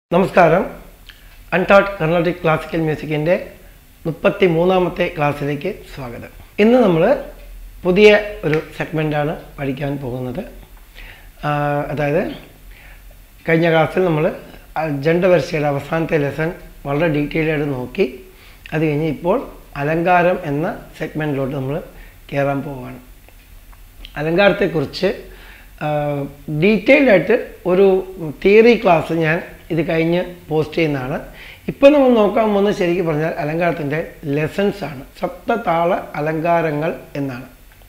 നമസ്കാരം untaught Carnatic classical മ്യൂസിക്കിൻ്റെ മുപ്പത്തി മൂന്നാമത്തെ ക്ലാസ്സിലേക്ക് സ്വാഗതം ഇന്ന് നമ്മൾ പുതിയ ഒരു സെഗ്മെൻ്റാണ് പഠിക്കാൻ പോകുന്നത് ആ, അതായത് കഴിഞ്ഞ ക്ലാസ്സിൽ നമ്മൾ ജണ്ടവരിശയുടെ അവസാനത്തെ ലെസൺ വളരെ ഡീറ്റെയിൽ ആയിട്ട് നോക്കി അത് കഴിഞ്ഞ് ഇപ്പോൾ അലങ്കാരം എന്ന സെഗ്മെൻറ്റിലോട്ട് നമ്മൾ കയറാൻ പോവുകയാണ് അലങ്കാരത്തെക്കുറിച്ച് ഡീറ്റെയിൽഡ് ആയിട്ട് ഒരു തിയറി ക്ലാസ് ഞാൻ ഇത് കഴിഞ്ഞ് പോസ്റ്റ് ചെയ്യുന്നതാണ് ഇപ്പോൾ നമ്മൾ നോക്കാൻ പോകുന്നത് ശരിക്കും പറഞ്ഞാൽ അലങ്കാരത്തിൻ്റെ ലെസൺസ് ആണ് സപ്തതാള അലങ്കാരങ്ങൾ എന്നാണ്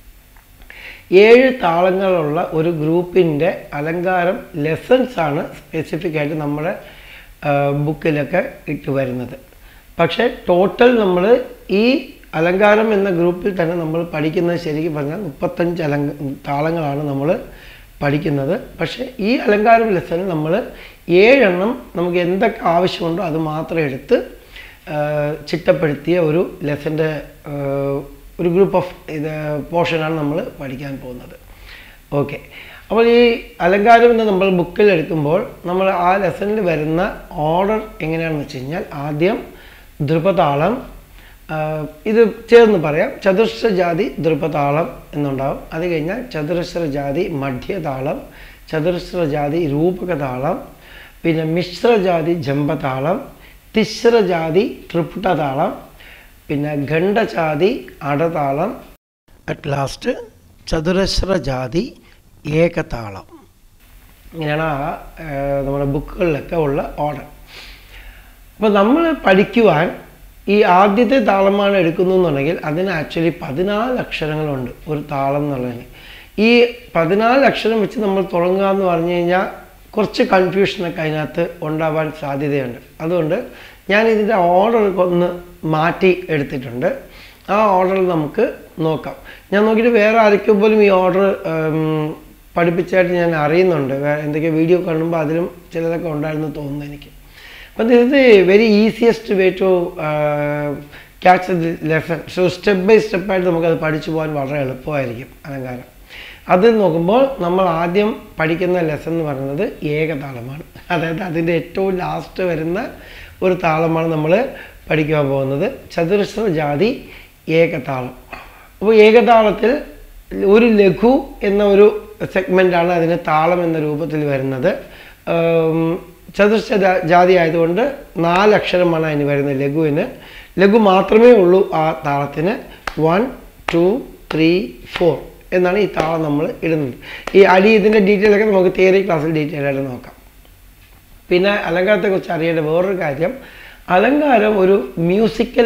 ഏഴ് താളങ്ങളുള്ള ഒരു ഗ്രൂപ്പിൻ്റെ അലങ്കാരം ലെസൺസ് ആണ് സ്പെസിഫിക് ആയിട്ട് നമ്മുടെ ബുക്കിലൊക്കെ ഇട്ട് വരുന്നത് പക്ഷേ ടോട്ടൽ നമ്മൾ ഈ അലങ്കാരം എന്ന ഗ്രൂപ്പിൽ തന്നെ നമ്മൾ പഠിക്കുന്നത് ശരിക്കും പറഞ്ഞാൽ മുപ്പത്തഞ്ച് അലങ്ക താളങ്ങളാണ് നമ്മൾ പഠിക്കുന്നത് പക്ഷേ ഈ അലങ്കാരം ലെസണിൽ നമ്മൾ ഏഴെണ്ണം നമുക്ക് എന്തൊക്കെ ആവശ്യമുണ്ടോ അത് മാത്രം എടുത്ത് ആ, ചിട്ടപ്പെടുത്തിയ ഒരു ലെസൻ്റെ ഒരു ഗ്രൂപ്പ് ഓഫ് ഇത് പോർഷനാണ് നമ്മൾ പഠിക്കാൻ പോകുന്നത് ഓക്കെ അപ്പോൾ ഈ അലങ്കാരം എന്ന് നമ്മൾ ബുക്കിൽ എടുക്കുമ്പോൾ നമ്മൾ ആ ലെസണിൽ വരുന്ന ഓർഡർ എങ്ങനെയാണെന്ന് വെച്ച് കഴിഞ്ഞാൽ ആദ്യം ധ്രുപതാളം ആ, ഇത് ചേർന്ന് പറയാം ചതുശ്ര ജാതി ധ്രുപതാളം എന്നുണ്ടാവും അത് കഴിഞ്ഞാൽ ചതുരശ്ര ജാതി മധ്യതാളം ചതുരശ്ര ജാതി രൂപകതാളം പിന്നെ മിശ്രജാതി ജമ്പതാളം തിശ്രജാതി ത്രിപുടതാളം പിന്നെ ഖണ്ഡജാതി അടതാളം അറ്റ് ലാസ്റ്റ് ചതുരശ്ര ജാതി ഏകതാളം ഇങ്ങനെയാണ് ആ ആ, നമ്മുടെ ബുക്കുകളിലൊക്കെ ഉള്ള ഓർഡർ അപ്പോൾ നമ്മൾ പഠിക്കുവാൻ ഈ ആദ്യത്തെ താളമാണ് എടുക്കുന്നു എന്നുണ്ടെങ്കിൽ അതിന് ആക്ച്വലി പതിനാല് അക്ഷരങ്ങളുണ്ട് ഒരു താളം എന്നുള്ളതിന് ഈ പതിനാല് അക്ഷരം വെച്ച് നമ്മൾ തുടങ്ങുക എന്ന് പറഞ്ഞു കഴിഞ്ഞാൽ കുറച്ച് കൺഫ്യൂഷനൊക്കെ അതിനകത്ത് ഉണ്ടാവാൻ സാധ്യതയുണ്ട് അതുകൊണ്ട് ഞാൻ ഇതിൻ്റെ ഓർഡർ ഒന്ന് മാറ്റി എടുത്തിട്ടുണ്ട് ആ ഓർഡറിൽ നമുക്ക് നോക്കാം ഞാൻ നോക്കിയിട്ട് വേറെ ആർക്കും പോലും ഈ ഓർഡർ പഠിപ്പിച്ചായിട്ട് ഞാൻ അറിയുന്നുണ്ട് വേ- എന്തൊക്കെ വീഡിയോ കാണുമ്പോൾ അതിലും ചിലതൊക്കെ ഉണ്ടായിരുന്നു തോന്നുന്നു എനിക്ക് അപ്പം this is the very easiest way to catch the lesson so step by സ്റ്റെപ്പായിട്ട് നമുക്കത് പഠിച്ചു പോകാൻ വളരെ എളുപ്പമായിരിക്കും അലങ്കാരം അത് നോക്കുമ്പോൾ നമ്മൾ ആദ്യം പഠിക്കുന്ന ലെസൺ എന്ന് പറയുന്നത് ഏകതാളമാണ് അതായത് അതിൻ്റെ ഏറ്റവും ലാസ്റ്റ് വരുന്ന ഒരു താളമാണ് നമ്മൾ പഠിക്കാൻ പോകുന്നത് ചതുരശ്ര ജാതി ഏകതാളം അപ്പോൾ ഏകതാളത്തിൽ ഒരു ലഘു എന്ന ഒരു സെഗ്മെൻ്റാണ് അതിന് താളം എന്ന രൂപത്തിൽ വരുന്നത് ഉം, ചതുശ്ര ജാ- ജാതി ആയതുകൊണ്ട് നാലക്ഷരമാണ് അതിന് വരുന്നത് ലഘുവിന് ലഘു മാത്രമേ ഉള്ളൂ ആ താളത്തിന് വൺ ടു ത്രീ ഫോർ എന്നാണ് ഈ താളം നമ്മൾ ഇടുന്നത് ഈ അടി ഇതിൻ്റെ ഡീറ്റെയിൽ ഒക്കെ നമുക്ക് തിയറി ക്ലാസ്സിൽ ഡീറ്റെയിൽ ആയിട്ട് നോക്കാം പിന്നെ അലങ്കാരത്തെക്കുറിച്ച് അറിയേണ്ട വേറൊരു കാര്യം അലങ്കാരം ഒരു മ്യൂസിക്കൽ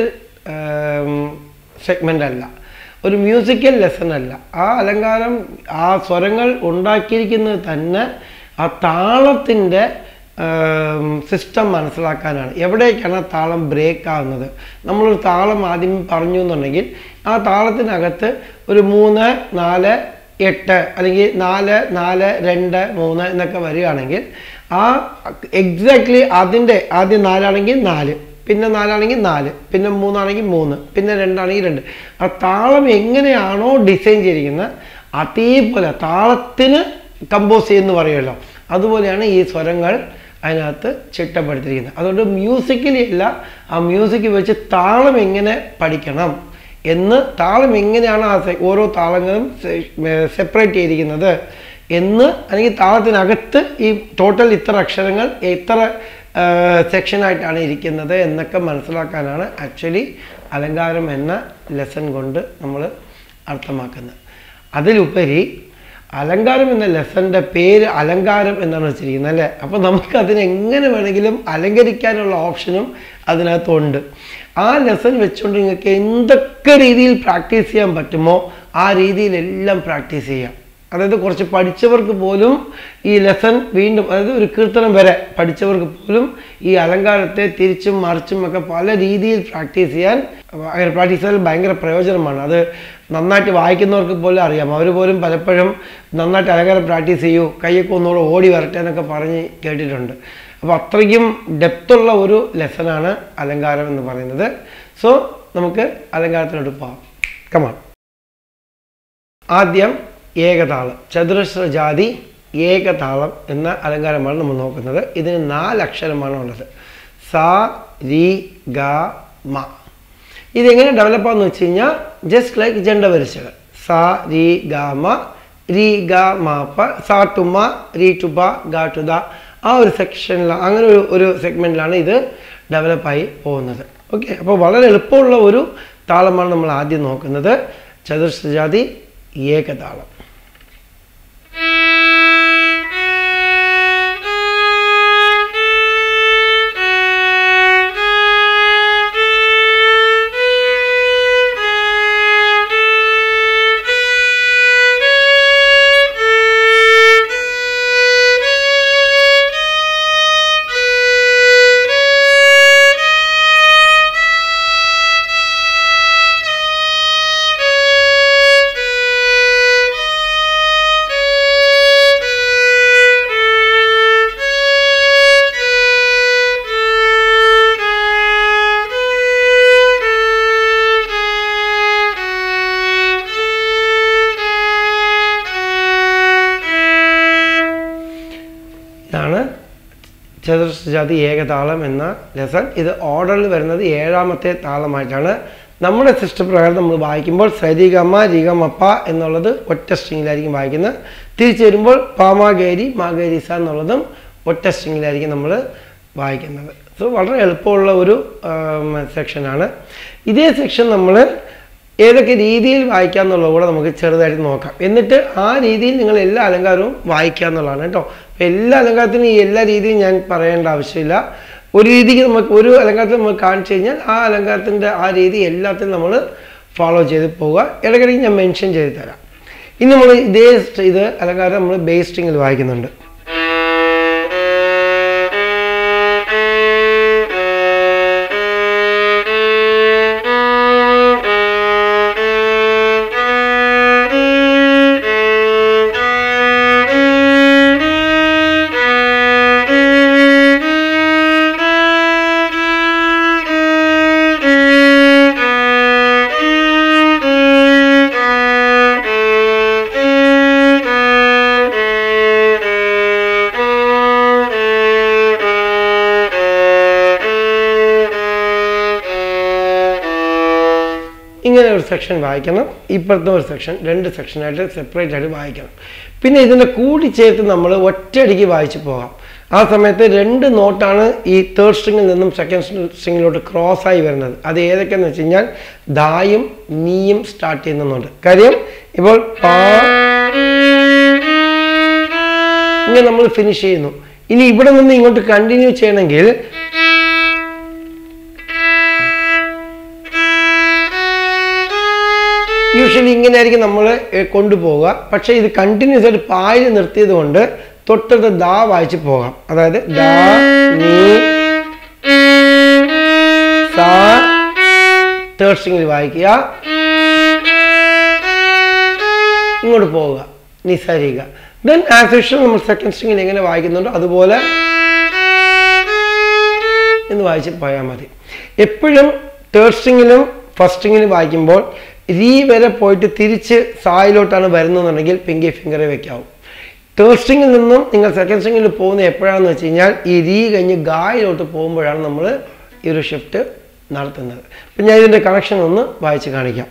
സെഗ്മെൻ്റ് അല്ല ഒരു മ്യൂസിക്കൽ ലെസൺ അല്ല ആ അലങ്കാരം ആ സ്വരങ്ങൾ ഉണ്ടാക്കിയിരിക്കുന്നത് തന്നെ ആ താളത്തിൻ്റെ സിസ്റ്റം മനസ്സിലാക്കാനാണ് എവിടേക്കാണ് ആ താളം ബ്രേക്ക് ആകുന്നത് നമ്മളൊരു താളം ആദ്യം പറഞ്ഞു എന്നുണ്ടെങ്കിൽ ആ താളത്തിനകത്ത് ഒരു മൂന്ന് നാല് എട്ട് അല്ലെങ്കിൽ നാല് നാല് രണ്ട് മൂന്ന് എന്നൊക്കെ വരികയാണെങ്കിൽ ആ എക്സാക്ട്ലി അതിൻ്റെ ആദ്യം നാലാണെങ്കിൽ നാല് പിന്നെ നാലാണെങ്കിൽ നാല് പിന്നെ മൂന്നാണെങ്കിൽ മൂന്ന് പിന്നെ രണ്ടാണെങ്കിൽ രണ്ട് ആ താളം എങ്ങനെയാണോ ഡിസൈൻ ചെയ്തിരിക്കുന്നത് അതേപോലെ താളത്തിന് കമ്പോസ് ചെയ്യുമെന്ന് പറയുമല്ലോ അതുപോലെയാണ് ഈ സ്വരങ്ങൾ അതിനകത്ത് ചിട്ടപ്പെടുത്തിയിരിക്കുന്നത് അതുകൊണ്ട് മ്യൂസിക്കലി അല്ല ആ മ്യൂസിക് വെച്ച് താളം എങ്ങനെ പഠിക്കണം എന്ന് താളം എങ്ങനെയാണ് ആ സെ- ഓരോ താളങ്ങളും സെപ്പറേറ്റ് ചെയ്തിരിക്കുന്നത് എന്ന് അല്ലെങ്കിൽ താളത്തിനകത്ത് ഈ ടോട്ടൽ ഇത്ര അക്ഷരങ്ങൾ എത്ര സെക്ഷനായിട്ടാണ് ഇരിക്കുന്നത് എന്നൊക്കെ മനസ്സിലാക്കാനാണ് ആക്ച്വലി അലങ്കാരം എന്ന ലെസൺ കൊണ്ട് നമ്മൾ അർത്ഥമാക്കുന്നത് അതിലുപരി അലങ്കാരം എന്ന ലെസൻ്റെ പേര് അലങ്കാരം എന്നാണ് വെച്ചിരിക്കുന്നത് അല്ലേ അപ്പോൾ നമുക്ക് അതിനെ എങ്ങനെ വേണമെങ്കിലും അലങ്കരിക്കാനുള്ള ഓപ്ഷനും അതിനകത്തുണ്ട് ആ ലെസൺ വെച്ചുകൊണ്ട് നിങ്ങൾക്ക് എന്തൊക്കെ രീതിയിൽ പ്രാക്ടീസ് ചെയ്യാൻ പറ്റുമോ ആ രീതിയിലെല്ലാം പ്രാക്ടീസ് ചെയ്യാം അതായത് കുറച്ച് പഠിച്ചവർക്ക് പോലും ഈ ലെസൺ വീണ്ടും അതായത് ഒരു കീർത്തനം വരെ പഠിച്ചവർക്ക് പോലും ഈ അലങ്കാരത്തെ തിരിച്ചും മറിച്ചും ഒക്കെ പല രീതിയിൽ പ്രാക്ടീസ് ചെയ്യാൻ അങ്ങനെ പ്രാക്ടീസ് ചെയ്താൽ ഭയങ്കര പ്രയോജനമാണ് അത് നന്നായിട്ട് വായിക്കുന്നവർക്ക് പോലും അറിയാം അവർ പോലും പലപ്പോഴും നന്നായിട്ട് അലങ്കാരം പ്രാക്ടീസ് ചെയ്യൂ കൈയൊക്കെ ഒന്നുകൂടെ ഓടി വരട്ടെ എന്നൊക്കെ പറഞ്ഞ് കേട്ടിട്ടുണ്ട് അപ്പോൾ അത്രയ്ക്കും ഡെപ്തുള്ള ഒരു ലെസനാണ് അലങ്കാരം എന്ന് പറയുന്നത് സോ നമുക്ക് അലങ്കാരത്തിലോട്ട് പോകാം കമാൺ ആദ്യം ഏകതാളം ചതുരശ്ര ജാതി ഏകതാളം എന്ന അലങ്കാരമാണ് നമ്മൾ നോക്കുന്നത് ഇതിന് നാല് അക്ഷരമാണ് ഉള്ളത് സ രി ഗ മ ഇതെങ്ങനെ ഡെവലപ്പ് ആണെന്ന് വെച്ച് കഴിഞ്ഞാൽ ജസ്റ്റ് ലൈക്ക് ജണ്ട വരിച്ചകൾ സ രി ഗ മ രി ഗ മ പ സ ടു മ രി ടു പ ഗ ടു ദ ആ ഒരു സെക്ഷനിൽ അങ്ങനെ ഒരു ഒരു സെഗ്മെൻറ്റിലാണ് ഇത് ഡെവലപ്പായി പോകുന്നത് ഓക്കെ അപ്പോൾ വളരെ എളുപ്പമുള്ള ഒരു താളമാണ് നമ്മൾ ആദ്യം നോക്കുന്നത് ചതുർശ്രജാതി ഏകതാളം ഇതാണ് ചതുർജാതി ഏകതാളം എന്ന ലെസൺ ഇത് ഓർഡറിൽ വരുന്നത് ഏഴാമത്തെ താളമായിട്ടാണ് നമ്മുടെ സിസ്റ്റം പ്രകാരം നമ്മൾ വായിക്കുമ്പോൾ സരിഗമ രിഗമപ്പ എന്നുള്ളത് ഒറ്റ സ്ട്രിങ്ങിലായിരിക്കും വായിക്കുന്നത് തിരിച്ചു വരുമ്പോൾ പാമാഗേരി മാഗേരിസ എന്നുള്ളതും ഒറ്റ സ്ട്രിങ്ങിലായിരിക്കും നമ്മൾ വായിക്കുന്നത് സോ വളരെ എളുപ്പമുള്ള ഒരു സെക്ഷനാണ് ഇതേ സെക്ഷൻ നമ്മൾ ഏതൊക്കെ രീതിയിൽ വായിക്കാം എന്നുള്ളത് കൂടെ നമുക്ക് ചെറുതായിട്ട് നോക്കാം എന്നിട്ട് ആ രീതിയിൽ നിങ്ങൾ എല്ലാ അലങ്കാരവും വായിക്കുക എന്നുള്ളതാണ് കേട്ടോ അപ്പോൾ എല്ലാ അലങ്കാരത്തിനും ഈ എല്ലാ രീതിയും ഞാൻ പറയേണ്ട ആവശ്യമില്ല ഒരു രീതിക്ക് നമുക്ക് ഒരു അലങ്കാരത്തിൽ നമുക്ക് കാണിച്ചു കഴിഞ്ഞാൽ ആ അലങ്കാരത്തിൻ്റെ ആ രീതി എല്ലാത്തിനും നമ്മൾ ഫോളോ ചെയ്ത് പോവുക ഇടയ്ക്കിടയ്ക്ക് ഞാൻ മെൻഷൻ ചെയ്ത് തരാം ഇനി നമ്മൾ ഇതേ സ്റ്റ് ഇത് അലങ്കാരം നമ്മൾ ബേസ് സ്ട്രിങ്ങിൽ വായിക്കുന്നുണ്ട് ഇങ്ങനെ ഒരു സെക്ഷൻ വായിക്കണം ഇപ്പോഴത്തെ ഒരു സെക്ഷൻ രണ്ട് സെക്ഷനായിട്ട് സെപ്പറേറ്റ് ആയിട്ട് വായിക്കണം പിന്നെ ഇതിൻ്റെ കൂടി ചേർത്ത് നമ്മൾ ഒറ്റയടിക്ക് വായിച്ചു പോകാം ആ സമയത്ത് രണ്ട് നോട്ടാണ് ഈ തേർഡ് സ്ട്രിങ്ങിൽ നിന്നും സെക്കൻഡ് സ്ട്രിങ്ങിലോട്ട് ക്രോസ് ആയി വരുന്നത് അത് ഏതൊക്കെയെന്ന് വെച്ച് കഴിഞ്ഞാൽ ദായും നീയും സ്റ്റാർട്ട് ചെയ്യുന്നുണ്ട് കാര്യം ഇപ്പോൾ പാ ഇങ്ങനെ നമ്മൾ ഫിനിഷ് ചെയ്യുന്നു ഇനി ഇവിടെ നിന്ന് ഇങ്ങോട്ട് കണ്ടിന്യൂ ചെയ്യണമെങ്കിൽ യൂഷ്വലി ഇങ്ങനെ ആയിരിക്കും നമ്മൾ കൊണ്ടുപോവുക പക്ഷേ ഇത് കണ്ടിന്യൂസ് ആയിട്ട് പായിൽ നിർത്തിയത് കൊണ്ട് തൊട്ടടുത്ത് ദാ വായിച്ച് പോകാം അതായത് ദാ നീ സാ തേർഡ് സ്ട്രിങ്ങിൽ വായിക്കുക ഇങ്ങോട്ട് പോവുക നിസാരിക ദെൻ ആസ് യൂഷ്വൽ നമ്മൾ സെക്കൻഡ് സ്ട്രിങ്ങിൽ എങ്ങനെ വായിക്കുന്നുണ്ടോ അതുപോലെ എന്ന് വായിച്ച് പോയാൽ മതി എപ്പോഴും തേർഡ് സ്ട്രിങ്ങിലും ഫസ്റ്റ് സ്ട്രിങ്ങിലും വായിക്കുമ്പോൾ രീ വരെ പോയിട്ട് തിരിച്ച് സായിലോട്ടാണ് വരുന്നതെന്നുണ്ടെങ്കിൽ പിങ്കി ഫിംഗറെ വെക്കാവും തേർഡ് സ്ട്രിങ്ങിൽ നിന്നും നിങ്ങൾ സെക്കൻഡ് സ്ട്രിങ്ങിൽ പോകുന്നത് എപ്പോഴാണെന്ന് വെച്ച് കഴിഞ്ഞാൽ ഈ രീ കഴിഞ്ഞ് ഗായിലോട്ട് പോകുമ്പോഴാണ് നമ്മൾ ഈ ഒരു ഷിഫ്റ്റ് നടത്തുന്നത് അപ്പം ഞാൻ ഇതിൻ്റെ കണക്ഷൻ ഒന്ന് വായിച്ച് കാണിക്കാം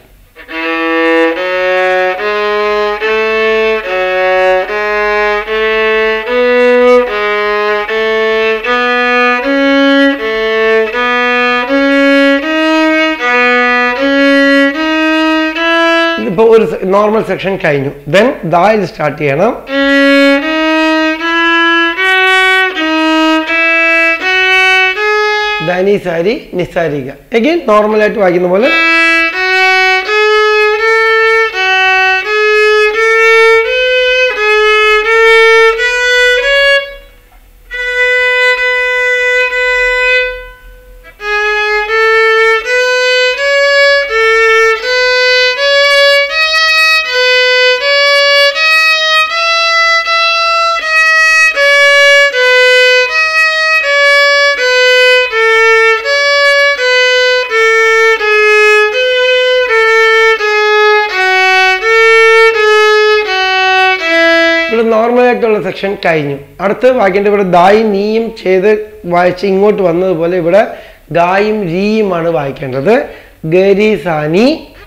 ഇപ്പോൾ ഒരു നോർമൽ സെക്ഷൻ കഴിഞ്ഞു ദെൻ ദായിൽ സ്റ്റാർട്ട് ചെയ്യണം ധനി സാരി നിസാരിക എഗെയിൻ നോർമലായിട്ട് വായിക്കുന്ന പോലെ നോർമലായിട്ടുള്ള സെക്ഷൻ കഴിഞ്ഞു അടുത്ത് വായിക്കേണ്ട ഇവിടെ ദായും നീയും ചെയ്ത് വായിച്ച് ഇങ്ങോട്ട് വന്നതുപോലെ ഇവിടെ ഗായും രീയുമാണ് വായിക്കേണ്ടത് ഗരീസാനി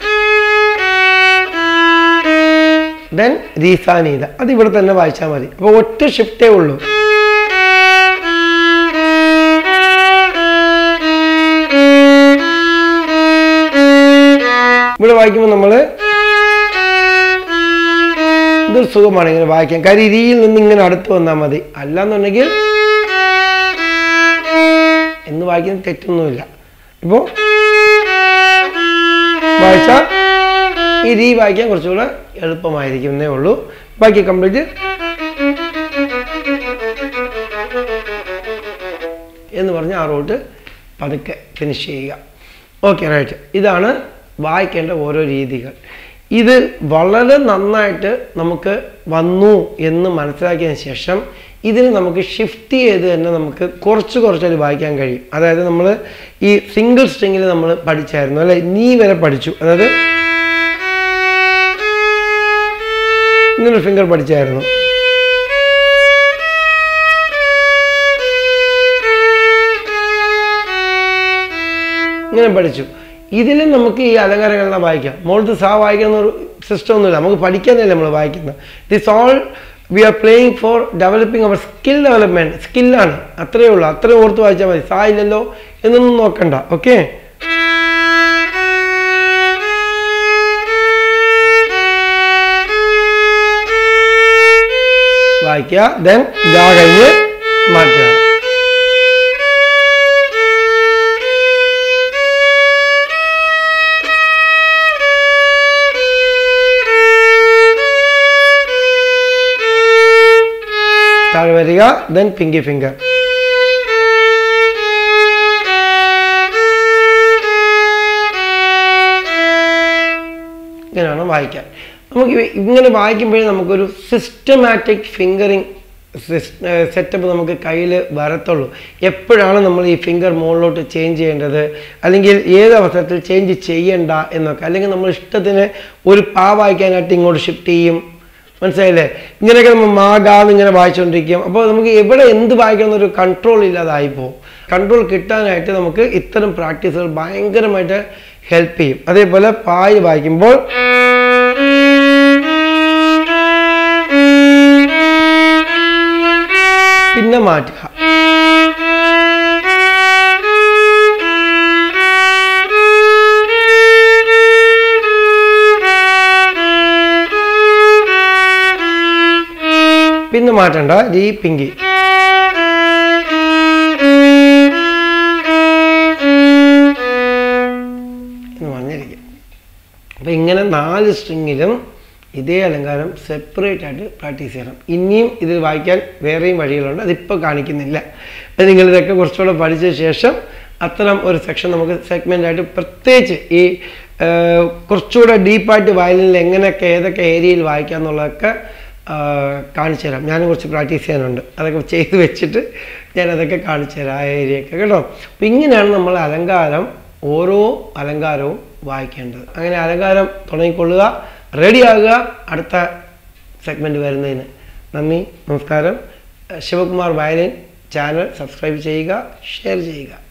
ദെൻ റീസാനീത അത് ഇവിടെ തന്നെ വായിച്ചാൽ മതി അപ്പോൾ ഒറ്റ ഷിഫ്റ്റേ ഉള്ളൂ ഇവിടെ വായിക്കുമ്പോൾ നമ്മൾ ഇതൊരു സുഖമാണ് ഇങ്ങനെ വായിക്കാൻ കാര്യം രീതിയിൽ നിന്ന് ഇങ്ങനെ അടുത്ത് വന്നാൽ മതി അല്ലാന്നുണ്ടെങ്കിൽ എന്ന് വായിക്കുന്ന തെറ്റൊന്നുമില്ല ഇപ്പോൾ വായിച്ചാൽ ഈ രീ വായിക്കാൻ കുറച്ചുകൂടെ എളുപ്പമായിരിക്കും എന്നേ ഉള്ളൂ ബാക്കി കംപ്ലീറ്റ് എന്ന് പറഞ്ഞ് ആ റൂട്ട് പതുക്കെ ഫിനിഷ് ചെയ്യുക ഓക്കെ റൈറ്റ് ഇതാണ് വായിക്കേണ്ട ഓരോ രീതികൾ ഇത് വളരെ നന്നായിട്ട് നമുക്ക് വന്നു എന്ന് മനസ്സിലാക്കിയതിന് ശേഷം ഇതിന് നമുക്ക് ഷിഫ്റ്റ് ചെയ്ത് തന്നെ നമുക്ക് കുറച്ച് കുറച്ചത് വായിക്കാൻ കഴിയും അതായത് നമ്മൾ ഈ സിംഗിൾ സ്ട്രിങ്ങിൽ നമ്മൾ പഠിച്ചായിരുന്നു അല്ലെ നീ വരെ പഠിച്ചു അതായത് ഇങ്ങനൊരു ഫിംഗർ പഠിച്ചായിരുന്നു ഇങ്ങനെ പഠിച്ചു ഇതിലും നമുക്ക് ഈ അലങ്കാരങ്ങളെല്ലാം വായിക്കാം മോളത്ത് സാ വായിക്കുന്ന ഒരു സിസ്റ്റം ഒന്നുമില്ല നമുക്ക് പഠിക്കാനല്ലേ നമ്മൾ വായിക്കുന്നത് this all we are playing for developing our skill development സ്കില്ലാണ് അത്രയേ ഉള്ളൂ അത്രയും ഓർത്ത് വായിച്ചാൽ മതി സാ ഇല്ലല്ലോ എന്നൊന്നും നോക്കണ്ട ഓക്കെ വായിക്കുക ദെൻ ഗാ കഴിഞ്ഞ് മാറ്റുക താഴെ വരിക ദെൻ പിങ്കി ഫിംഗർ ഇങ്ങനെയാണ് വായിക്കാൻ നമുക്ക് ഇവ- ഇങ്ങനെ വായിക്കുമ്പോഴേ നമുക്കൊരു സിസ്റ്റമാറ്റിക് ഫിംഗറിങ് സെറ്റപ്പ് നമുക്ക് കയ്യിൽ വരത്തുള്ളൂ എപ്പോഴാണ് നമ്മൾ ഈ ഫിംഗർ മുകളിലോട്ട് ചേഞ്ച് ചെയ്യേണ്ടത് അല്ലെങ്കിൽ ഏത് അവസരത്തിൽ ചേഞ്ച് ചെയ്യണ്ട എന്നൊക്കെ അല്ലെങ്കിൽ നമ്മൾ ഇഷ്ടത്തിന് ഒരു പാ വായിക്കാനായിട്ട് ഇങ്ങോട്ട് ഷിഫ്റ്റ് ചെയ്യും മനസ്സിലായില്ലേ ഇങ്ങനെയൊക്കെ നമ്മൾ മാഗാന്ന് ഇങ്ങനെ വായിച്ചുകൊണ്ടിരിക്കും അപ്പോൾ നമുക്ക് എവിടെ എന്ത് വായിക്കണം എന്നൊരു കൺട്രോൾ ഇല്ലാതായി പോകും കൺട്രോൾ കിട്ടാനായിട്ട് നമുക്ക് ഇത്തരം പ്രാക്ടീസുകൾ ഭയങ്കരമായിട്ട് ഹെൽപ്പ് ചെയ്യും അതേപോലെ പായ് വായിക്കുമ്പോൾ പിന്നെ മാറ്റുക പിന്നെ മാറ്റണ്ട രീ പിങ്കി എന്ന് പറഞ്ഞിരിക്കും അപ്പം ഇങ്ങനെ നാല് സ്ട്രിങ്ങിലും ഇതേ അലങ്കാരം സെപ്പറേറ്റ് ആയിട്ട് പ്രാക്ടീസ് ചെയ്യണം ഇനിയും ഇത് വായിക്കാൻ വേറെയും വഴികളുണ്ട് അതിപ്പോൾ കാണിക്കുന്നില്ല അത് നിങ്ങളിതൊക്കെ കുറച്ചുകൂടെ പഠിച്ച ശേഷം അത്തരം ഒരു സെക്ഷൻ നമുക്ക് സെഗ്മെൻ്റ് ആയിട്ട് പ്രത്യേകിച്ച് ഈ ആ, കുറച്ചുകൂടെ ഡീപ്പായിട്ട് വയലിനിൽ എങ്ങനെയൊക്കെ ഏതൊക്കെ ഏരിയയിൽ വായിക്കാം എന്നുള്ളതൊക്കെ ആ, കാണിച്ചു തരാം ഞാനും കുറച്ച് പ്രാക്ടീസ് ചെയ്യാനുണ്ട് അതൊക്കെ ചെയ്ത് വെച്ചിട്ട് ഞാൻ അതൊക്കെ കാണിച്ചു തരാം ആ ഏരിയയൊക്കെ കേട്ടോ അപ്പം ഇങ്ങനെയാണ് നമ്മൾ അലങ്കാരം ഓരോ അലങ്കാരവും വായിക്കേണ്ടത് അങ്ങനെ അലങ്കാരം തുടങ്ങിക്കൊള്ളുക റെഡിയാകുക അടുത്ത സെഗ്മെൻറ്റ് വരുന്നതിന് നന്ദി നമസ്കാരം ശിവകുമാർ വയലിൻ ചാനൽ സബ്സ്ക്രൈബ് ചെയ്യുക ഷെയർ ചെയ്യുക